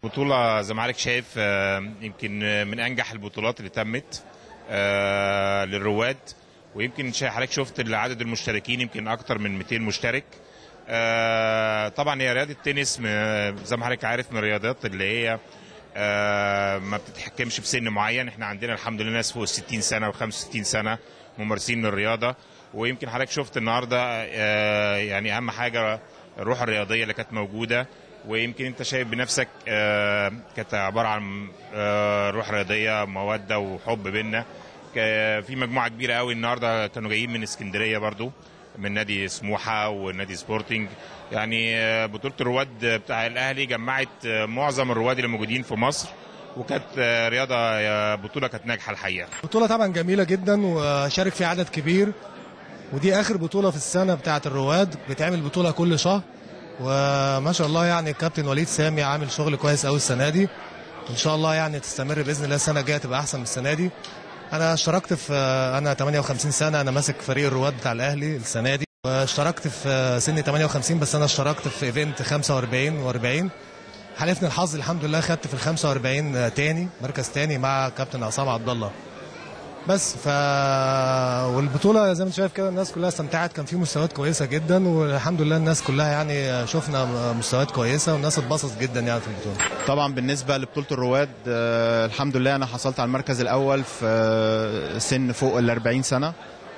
بطولة زي ما حضرتك شايف آه، يمكن من أنجح البطولات اللي تمت آه، للرواد ويمكن شا- حضرتك شفت عدد المشتركين يمكن أكتر من 200 مشترك آه، طبعا هي رياضة التنس م- زي ما حضرتك عارف من الرياضات اللي هي آه، ما بتتحكمش بسن معين احنا عندنا الحمد لله ناس فوق ال 60 سنة و65 سنة ممارسين للرياضة ويمكن حضرتك شفت النهارده آه، يعني أهم حاجة الروح الرياضية اللي كانت موجودة ويمكن انت شايف بنفسك آه، كانت عباره عن آه، روح رياضيه موده وحب بينا ك- في مجموعه كبيره قوي النهارده كانوا جايين من اسكندريه برضو من نادي سموحه ونادي سبورتنج يعني آه، بطوله الرواد بتاع الاهلي جمعت آه، معظم الرواد اللي موجودين في مصر وكانت آه، رياضه آه، بطوله كانت ناجحه الحقيقه بطولة طبعا جميلة جدا وشارك فيها عدد كبير ودي آخر بطولة في السنة بتاعة الرواد بتعمل بطولة كل شهر وما شاء الله يعني الكابتن وليد سامي عامل شغل كويس قوي السنة دي وإن شاء الله يعني تستمر بإذن الله السنة الجاية تبقى أحسن من السنة دي أنا اشتركت في أنا 58 سنة أنا ماسك فريق الرواد بتاع الأهلي السنة دي واشتركت في سن 58 بس أنا اشتركت في ايفنت 45 و40 حالفني الحظ الحمد لله خدت في ال 45 تاني مركز تاني مع كابتن عصام عبد الله بس ف والبطوله زي ما انت شايف كده الناس كلها استمتعت كان في مستويات كويسه جدا والحمد لله الناس كلها يعني شفنا مستويات كويسه والناس اتبسطت جدا يعني في البطوله طبعا بالنسبه لبطوله الرواد آه، الحمد لله انا حصلت على المركز الاول في آه، سن فوق ال 40 سنه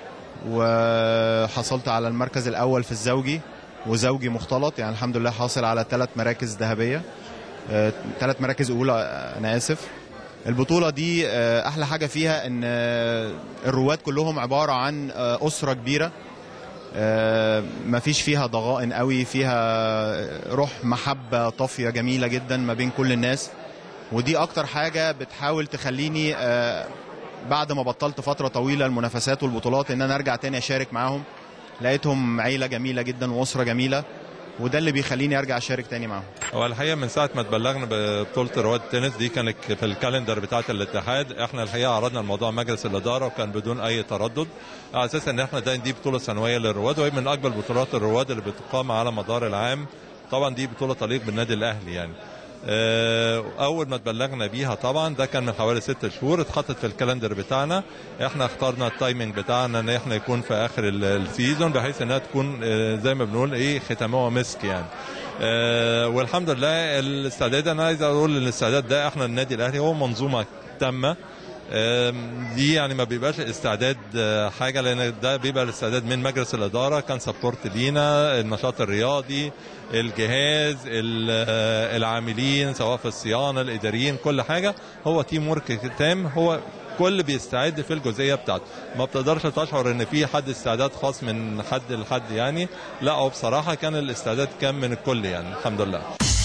وحصلت على المركز الاول في الزوجي وزوجي مختلط يعني الحمد لله حاصل على ثلاث مراكز ذهبيه ثلاث مراكز اولى آه، انا اسف البطوله دي آه، احلى حاجه فيها ان آه، الرواد كلهم عباره عن آه، اسره كبيره آه، مفيش فيها ضغائن قوي فيها روح محبة طافية جميلة جدا ما بين كل الناس ودي أكتر حاجة بتحاول تخليني آه، بعد ما بطلت فترة طويلة المنافسات والبطولات إن أنا أرجع تاني أشارك معاهم لقيتهم عيلة جميلة جدا وأسرة جميلة وده اللي بيخليني أرجع أشارك تاني معاهم هو الحقيقه من ساعه ما اتبلغنا ببطوله رواد التنس دي كانت في الكالندر بتاعه الاتحاد احنا الحقيقه عرضنا الموضوع مجلس الاداره وكان بدون اي تردد على اساس ان احنا ده دي بطوله سنويه للرواد وهي من اكبر بطولات الرواد اللي بتقام على مدار العام طبعا دي بطوله تليق بالنادي الاهلي يعني آه، اول ما اتبلغنا بيها طبعا ده كان من حوالي ست شهور اتحطت في الكالندر بتاعنا احنا اخترنا التايمنج بتاعنا ان احنا يكون في اخر ال- السيزون بحيث انها تكون آه، زي ما بنقول ايه ختامها مسك يعني آه، والحمد لله الاستعداد انا عايز اقول ان الاستعداد ده احنا النادي الاهلي هو منظومه تامه آم، دي يعني ما بيبقاش استعداد آه، حاجه لان ده بيبقى الاستعداد من مجلس الاداره كان سبورت لينا النشاط الرياضي الجهاز ال- آه، العاملين سواء في الصيانه الاداريين كل حاجه هو تيم ورك تام هو كل بيستعد في الجزئيه بتاعته ما بتقدرش تشعر ان في حد استعداد خاص من حد لحد يعني لا هو بصراحه كان الاستعداد كان من الكل يعني الحمد لله